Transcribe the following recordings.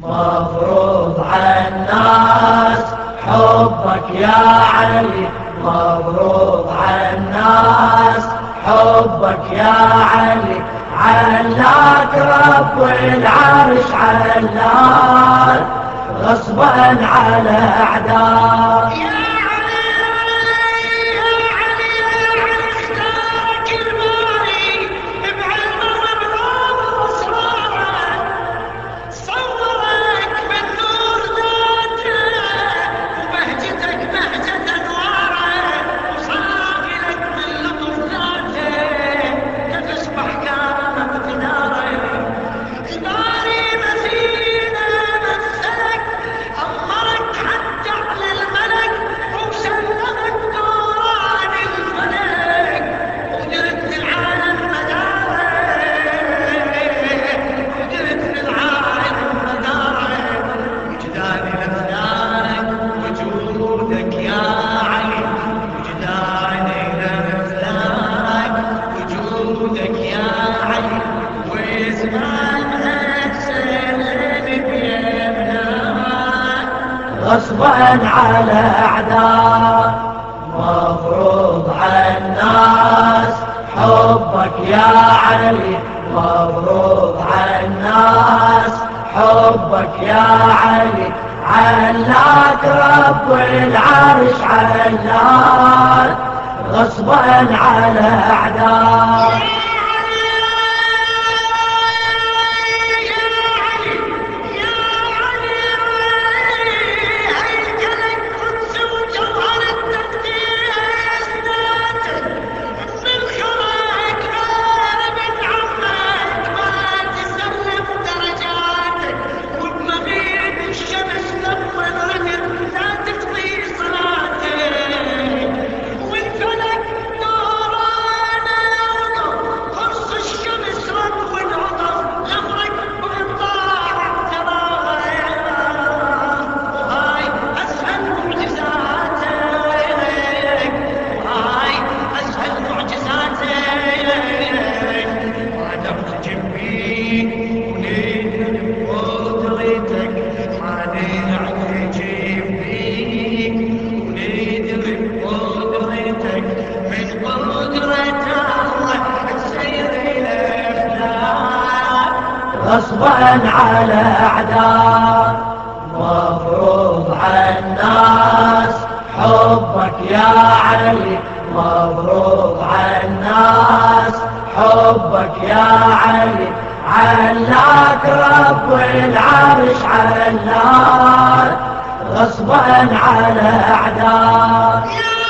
مفروض على الناس حبك يا علي مبروك على الناس حبك يا علي علاك رب العرش علاك غصبا على أعداء غصبا على أعداء مفروض على الناس حبك يا علي مفروض على الناس حبك يا علي علاك رب العرش علاك غصبا على أعداء غصبا على أعداء مفروض على الناس حبك يا علي مبروك على الناس حبك يا علي علاك رب العرش علاك غصبا على أعداء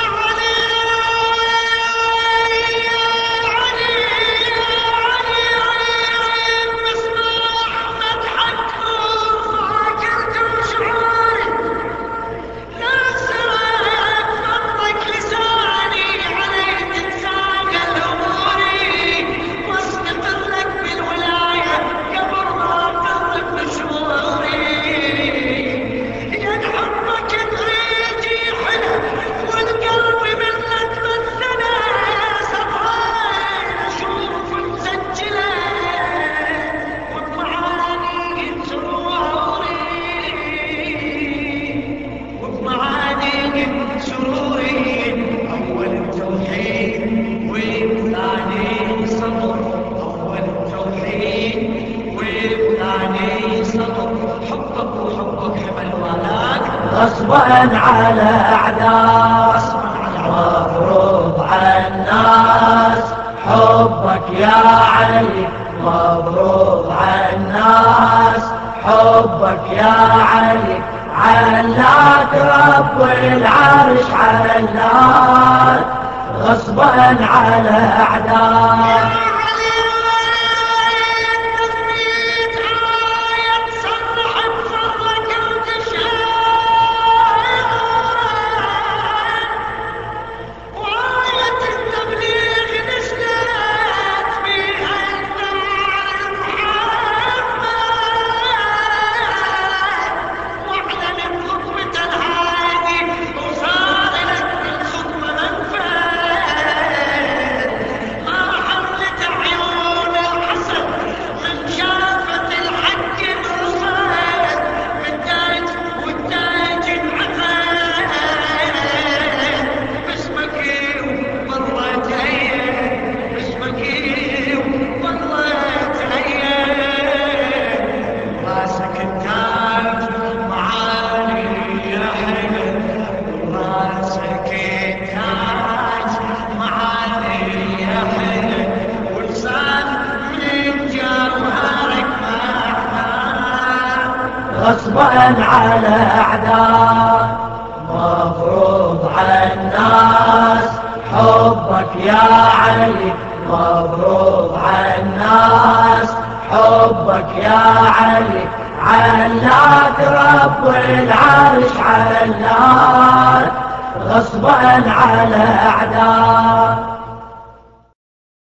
غصبا على أعداء مفروض على الناس حبك يا علي مبروك على الناس حبك يا علي علاك رب العرش علاك غصبا على أعداء غصبا على أعداء مفروض على الناس حبك يا علي مفروض على الناس حبك يا علي علاك رب العرش علاك غصبا على أعداء